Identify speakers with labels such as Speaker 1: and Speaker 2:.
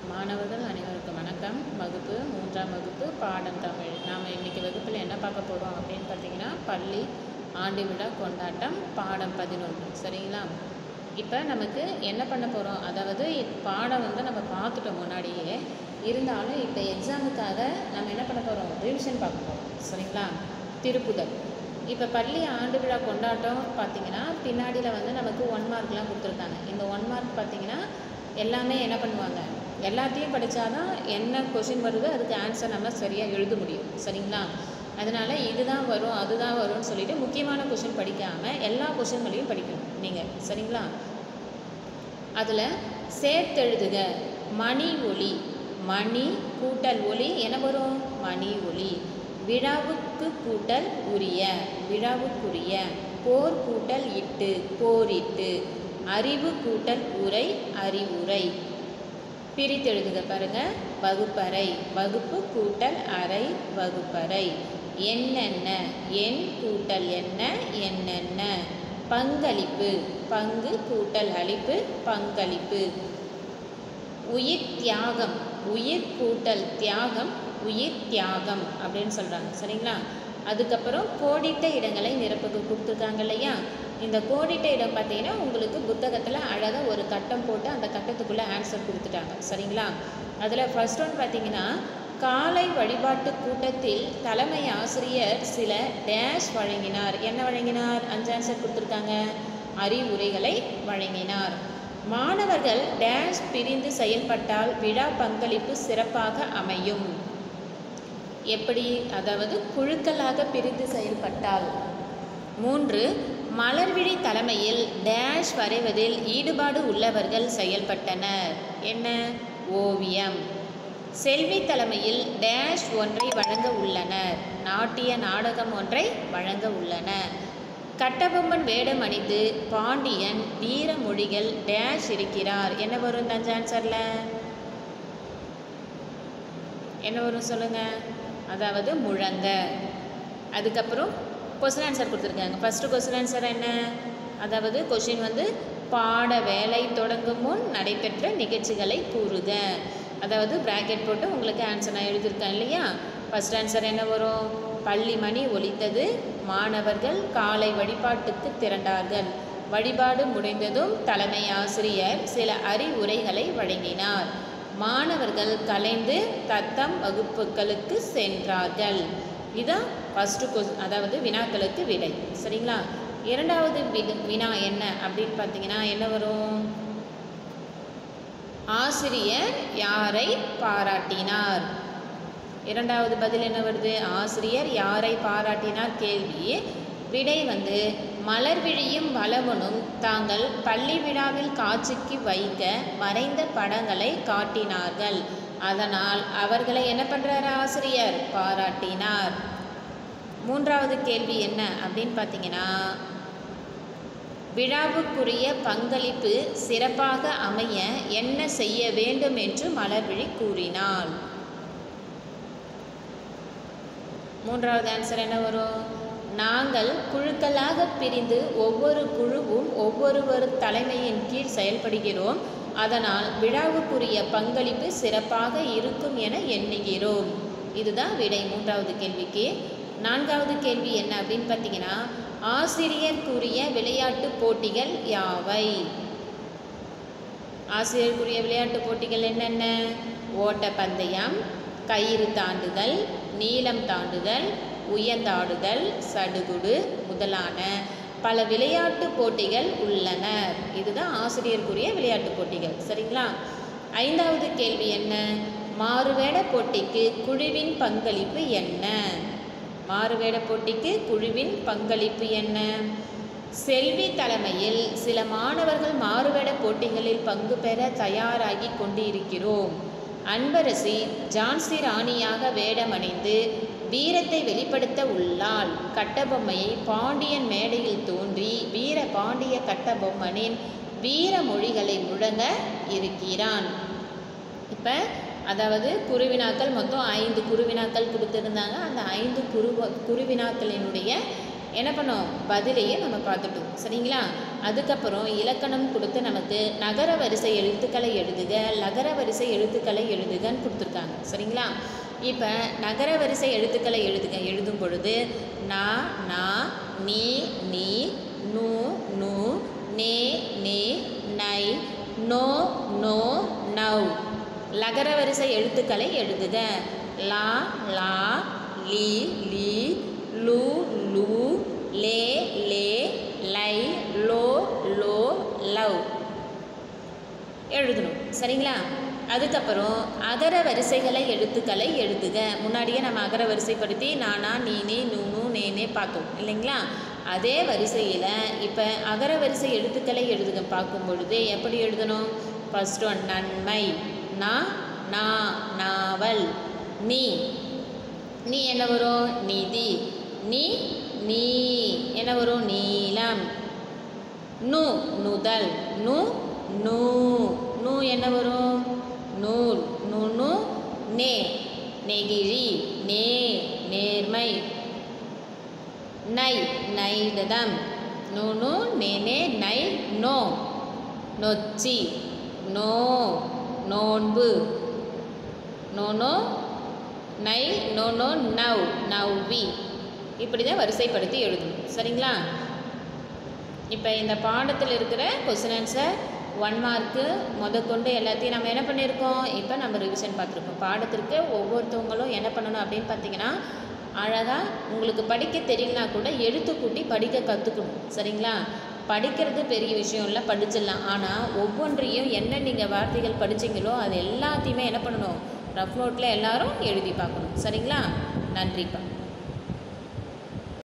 Speaker 1: மாணவர்கள் அனைவருக்கும் வணக்கம் வகுப்பு மூன்றாம் வகுப்பு பாடம் தமிழ் நாம் இன்றைக்கி வகுப்பில் என்ன பார்க்க போகிறோம் அப்படின்னு பார்த்தீங்கன்னா பள்ளி ஆண்டு விழா கொண்டாட்டம் பாடம் பதினொன்று சரிங்களா இப்போ நமக்கு என்ன பண்ண போகிறோம் அதாவது பாடம் வந்து நம்ம பார்த்துட்டோம் முன்னாடியே இருந்தாலும் இப்போ எக்ஸாமுக்காக நம்ம என்ன பண்ண போகிறோம் ரிவிஷன் பார்க்க போகிறோம் சரிங்களா திருப்புதல் இப்போ பள்ளி ஆண்டு விழா கொண்டாட்டம் பார்த்தீங்கன்னா பின்னாடியில் வந்து நமக்கு ஒன் மார்க்லாம் கொடுத்துருக்காங்க இந்த ஒன் மார்க் பார்த்தீங்கன்னா எல்லாமே என்ன பண்ணுவாங்க எல்லாத்தையும் படித்தாதான் என்ன கொஷின் வருதோ அதுக்கு ஆன்சர் நம்ம சரியாக எழுத முடியும் சரிங்களா அதனால் இதுதான் வரும் அதுதான் வரும்னு சொல்லிட்டு முக்கியமான கொஷின் படிக்காமல் எல்லா கொஷின்களையும் படிக்கணும் நீங்கள் சரிங்களா அதில் சேர்த்தெழுதுக மணி ஒளி மணி கூட்டல் ஒளி என்ன வரும் மணி ஒளி விழாவுக்கு கூட்டல் உரிய விழாவுக்குரிய போர் கூட்டல் இட்டு போரிட்டு அறிவு கூட்டல் உரை அறிவுரை பிரித்தெழுதுக பாருங்க வகுப்பறை வகுப்பு கூட்டல் அறை வகுப்பறை என்னென்ன என் கூட்டல் என்ன என்னென்ன பங்களிப்பு பங்கு கூட்டல் அளிப்பு பங்களிப்பு உயிர் தியாகம் உயிர் கூட்டல் தியாகம் உயிர் தியாகம் அப்படின்னு சொல்கிறாங்க சரிங்களா அதுக்கப்புறம் கோடிட்ட இடங்களை நிரப்புக்கு கொடுத்துருக்காங்க இல்லையா இந்த கோடிட்ட இடம் பார்த்தீங்கன்னா உங்களுக்கு புத்தகத்தில் அழகாக ஒரு கட்டம் போட்டு அந்த கட்டத்துக்குள்ளே ஆன்சர் கொடுத்துட்டாங்க சரிங்களா அதில் ஃபர்ஸ்ட் ஒன் பார்த்தீங்கன்னா காலை வழிபாட்டு கூட்டத்தில் தலைமை ஆசிரியர் சில டேஷ் வழங்கினார் என்ன வழங்கினார் அஞ்சு ஆன்சர் கொடுத்துருக்காங்க அறிவுரைகளை வழங்கினார் மாணவர்கள் டேஷ் பிரிந்து செயல்பட்டால் விழா பங்களிப்பு சிறப்பாக அமையும் எப்படி அதாவது குழுக்களாக பிரிந்து செயல்பட்டால் மூன்று மலர்விழி தலைமையில் டேஷ் வரைவதில் ஈடுபாடு உள்ளவர்கள் செயல்பட்டனர் என்ன ஓவியம் செல்வி தலைமையில் டேஷ் ஒன்றை வழங்க உள்ளனர் நாட்டிய நாடகம் ஒன்றை வழங்க உள்ளனர் கட்டபொம்மன் வேடம் அணிந்து பாண்டியன் வீரமொழிகள் டேஷ் இருக்கிறார் என்ன வரும் இந்த அஞ்சு ஆன்சரில் என்ன வரும் சொல்லுங்கள் அதாவது முழங்க அதுக்கப்புறம் கொஸ்டின் ஆன்சர் கொடுத்துருக்காங்க ஃபஸ்ட்டு கொஸ்டின் ஆன்சர் என்ன அதாவது கொஷின் வந்து பாட வேலை தொடங்கும் முன் நடைபெற்ற நிகழ்ச்சிகளை கூறுக அதாவது ப்ராக்கெட் போட்டு உங்களுக்கு ஆன்சர் நான் எழுதியிருக்கேன் இல்லையா ஃபஸ்ட் ஆன்சர் என்ன வரும் பள்ளி மணி ஒலித்தது மாணவர்கள் காலை வழிபாட்டுக்கு திரண்டார்கள் வழிபாடு முடிந்ததும் தலைமை ஆசிரியர் சில அறிவுரைகளை வழங்கினார் மாணவர்கள் கலைந்து தத்தம் வகுப்புகளுக்கு சென்றார்கள் இதான் ஃபஸ்ட்டு கொஸ் அதாவது வினாக்களுக்கு விடை சரிங்களா இரண்டாவது வினா என்ன அப்படின்னு பார்த்தீங்கன்னா என்ன வரும் ஆசிரியர் யாரை பாராட்டினார் இரண்டாவது பதில் என்ன வருது ஆசிரியர் யாரை பாராட்டினார் கேள்வி விடை வந்து மலர்விழியும் வளவனும் தாங்கள் பள்ளி விழாவில் காட்சிக்கு வைக்க வரைந்த படங்களை காட்டினார்கள் அதனால் அவர்களை என்ன பண்ணுறாரு ஆசிரியர் பாராட்டினார் மூன்றாவது கேள்வி என்ன அப்படின்னு பார்த்தீங்கன்னா விழாவுக்குரிய பங்களிப்பு சிறப்பாக அமைய என்ன செய்ய வேண்டும் என்று மலர்விழி கூறினாள் மூன்றாவது ஆன்சர் என்ன வரும் நாங்கள் குழுக்களாக பிரிந்து ஒவ்வொரு குழுவும் ஒவ்வொருவர் தலைமையின் கீழ் செயல்படுகிறோம் அதனால் விழாவுக்குரிய பங்களிப்பு சிறப்பாக இருக்கும் என எண்ணுகிறோம் இதுதான் விடை மூன்றாவது கேள்விக்கு நான்காவது கேள்வி என்ன அப்படின்னு பார்த்தீங்கன்னா ஆசிரியர் கூறிய விளையாட்டு போட்டிகள் யாவை ஆசிரியர் கூறிய விளையாட்டு போட்டிகள் என்னென்ன ஓட்டப்பந்தயம் கயிறு தாண்டுதல் நீளம் தாண்டுதல் உயர்ந்தாடுதல் சடுகுடு முதலான பல விளையாட்டு போட்டிகள் உள்ளன இதுதான் ஆசிரியருக்குரிய விளையாட்டு போட்டிகள் சரிங்களா ஐந்தாவது கேள்வி என்ன மாறுவேட போட்டிக்கு குழுவின் பங்களிப்பு என்ன மாறுவேட போட்டிக்கு குழுவின் பங்களிப்பு என்ன செல்வி தலைமையில் சில மாணவர்கள் மாறுவேட போட்டிகளில் பங்கு பெற தயாராகி கொண்டிருக்கிறோம் அன்பரசி ஜான்சி ராணியாக வேடமணிந்து வீரத்தை வெளிப்படுத்த உள்ளாள் கட்டபொம்மையை பாண்டியன் மேடையில் தோன்றி வீர பாண்டிய கட்டபொம்மனின் வீர மொழிகளை முழங்க இருக்கிறான் இப்போ அதாவது குருவினாக்கள் மொத்தம் ஐந்து குருவினாக்கள் கொடுத்துருந்தாங்க அந்த ஐந்து குரு குருவினாக்களினுடைய என்ன பண்ணோம் பதிலையே நம்ம பார்த்துட்டோம் சரிங்களா அதுக்கப்புறம் இலக்கணம் கொடுத்து நமக்கு நகர வரிசை எழுத்துக்களை எழுதுக லகர வரிசை எழுத்துக்களை எழுதுகன்னு கொடுத்துருக்காங்க சரிங்களா இப்போ நகர வரிசை எழுத்துக்களை எழுதுக எழுதும் பொழுது நா நா நீ நீ நூ நூ நே நே நை நோ நோ நவ் லகர வரிசை எழுத்துக்களை எழுதுக லா லா லீ லீ லு லு லே லே லை லோ லோ லவ் எழுதணும் சரிங்களா அதுக்கப்புறம் அகர வரிசைகளை எழுத்துக்களை எழுதுக முன்னாடியே நம்ம அகர வரிசைப்படுத்தி நானா நீனே நூனு நேனே பார்த்தோம் இல்லைங்களா அதே வரிசையில் இப்போ அகர வரிசை எழுத்துக்களை எழுதுக பார்க்கும் பொழுது எப்படி எழுதணும் ஃபர்ஸ்ட் ஒன் நன்மை நா நா நாவல் நீ நீ என்ன வரும் நிதி நீ நீ என்ன வரும் நீலம் நு நுதல் நு நூ நூ என்ன வரும் நூல் நு நு நே நெகிழி நே நேர்மை நை நைததம் நு நு நே நே நை நோ நொச்சி நோ நோன்பு நோ நோ நை நோ நோ நவ் நவ்வி இப்படி தான் வரிசைப்படுத்தி எழுதணும் சரிங்களா இப்போ இந்த பாடத்தில் இருக்கிற கொஸ்டின் ஆன்சர் ஒன் மார்க்கு முதற்கொண்டு எல்லாத்தையும் நம்ம என்ன பண்ணியிருக்கோம் இப்போ நம்ம ரிவிஷன் பார்த்துருக்கோம் பாடத்திற்கு ஒவ்வொருத்தவங்களும் என்ன பண்ணணும் அப்படின்னு பார்த்தீங்கன்னா அழகாக உங்களுக்கு படிக்க தெரியலனா கூட எழுத்து கூட்டி படிக்க கற்றுக்கணும் சரிங்களா படிக்கிறது பெரிய விஷயம் இல்லை படிச்சிடலாம் ஆனால் ஒவ்வொன்றையும் என்ன நீங்கள் வார்த்தைகள் படிச்சீங்களோ அது எல்லாத்தையுமே என்ன பண்ணணும் ரஃப் நோட்டில் எல்லாரும் எழுதி பார்க்கணும் சரிங்களா நன்றிப்பா